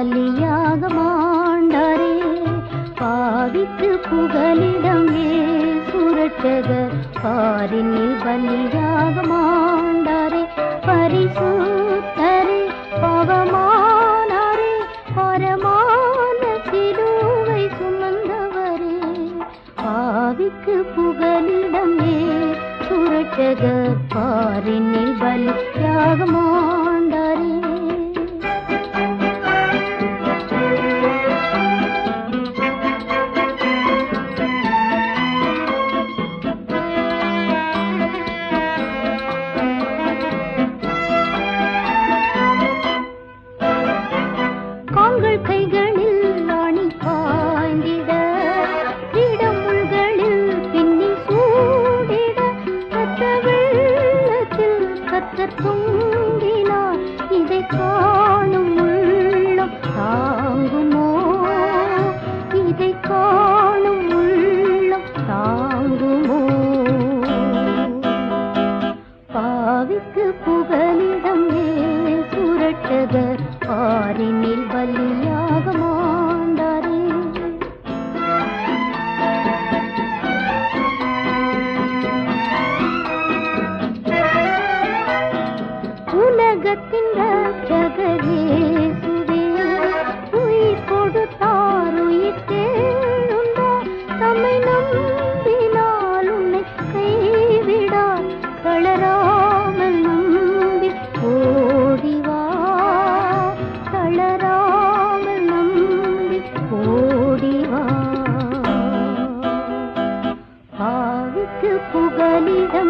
பலியாக மாண்டாரே பாவிக்கு புகலிடம் சுரட்சகர் பாரினில் பலியாக மாண்டாரே பரிசுத்தரே பவமானாரே பரமான சிலுவை சுமந்தவரே பாவிக்கு புகலிடமே சுரட்சகர் பாரினில் பலியாக மாண்டாரே கால்கள் கைகளில் ஆணி பாய்ந்திட இடமுள்களில் பின்னி சூடிட ரத்த வெள்ளத்தில் கத்தர் தொங்கினார் இதை காணும் உள்ளம் தாங்குமோ இதை காணும் உள்ளம் தாங்குமோ பாவிக்கு புகலிடம் சுரட்டகர் பாரினில் பலியாக மாண்டாரே உலகத்தின் ரட்சகரேசுவே உயிர் கொடுத்தார் உயிர் தேழுந்தார் தம்மை நம்பினால் உன்னை கைவிடார் தளராமல் நம்பி ஓடிவா தளராமல் நம்பி ஓடிவா பாவிக்கு புகலிடம்